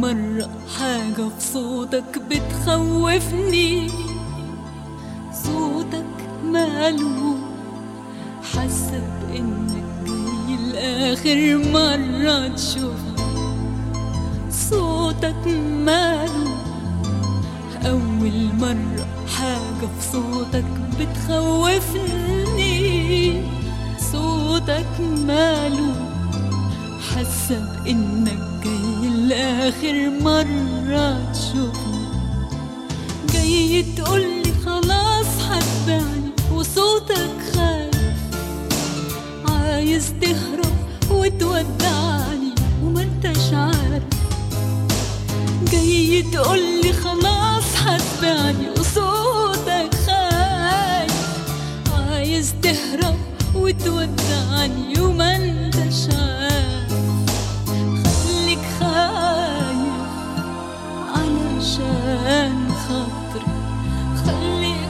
مرة حاجة في صوتك بتخوفني صوتك ماله حاسة بإنك جاي لآخر مرة تشوفني صوتك ماله أول مرة حاجة في صوتك بتخوفني صوتك ماله حاسة بإنك جاي لآخر مرة تشوفني جاي تقولي خلاص هتبعني وصوتك خايف عايز تهرب وتودعني وما انتش عارف جاي تقولي خلاص هتبعني وصوتك خايف عايز تهرب وتودعني وما انتش عارف خليك خايف علشان خاطري خليك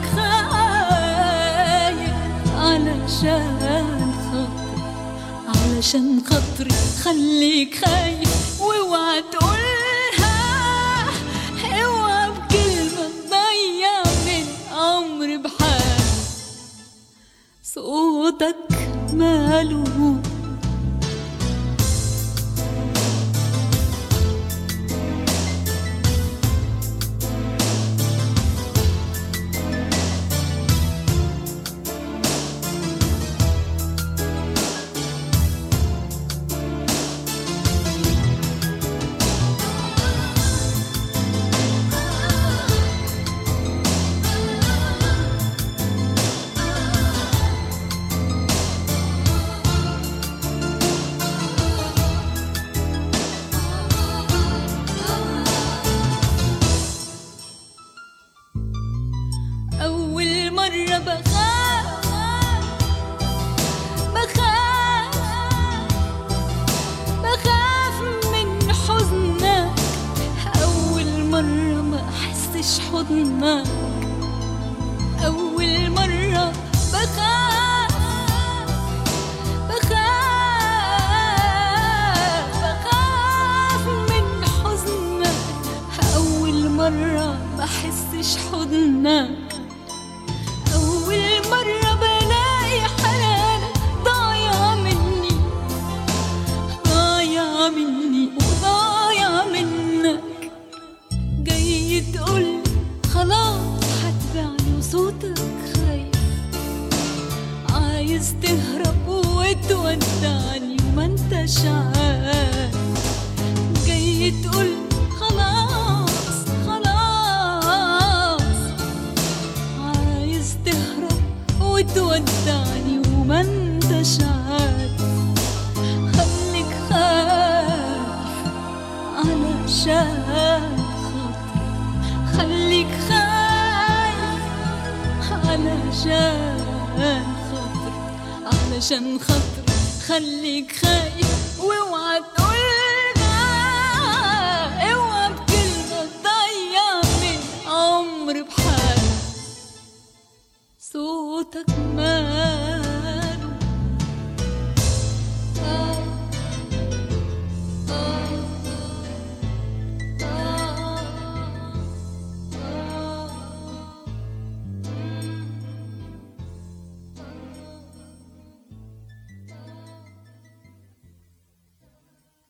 خايف علشان خاطري علشان خاطري خليك خايف واوعى تقولها اوعى بكلمة تضيع من عمري بحال صوتك ماله أول مرة بخاف بخاف بخاف من حزنك أول مرة ما أحسش حضنك أول مرة بخاف بخاف بخاف من حزنك أول مرة ما أحسش حضنك أول مرة بلاقي حنانك ضايع مني ضايع مني وضايع منك جاي تقولي خلاص هتبعني وصوتك خايف عايز تهرب وتودعني وما انتش عارف جاي تقولي خلاص خلاص عايز تهرب وتودعني وما انتش عارف خليك خايف علشان خاطري خليك خايف علشان خاطري علشان خاطري خليك خايف واوعى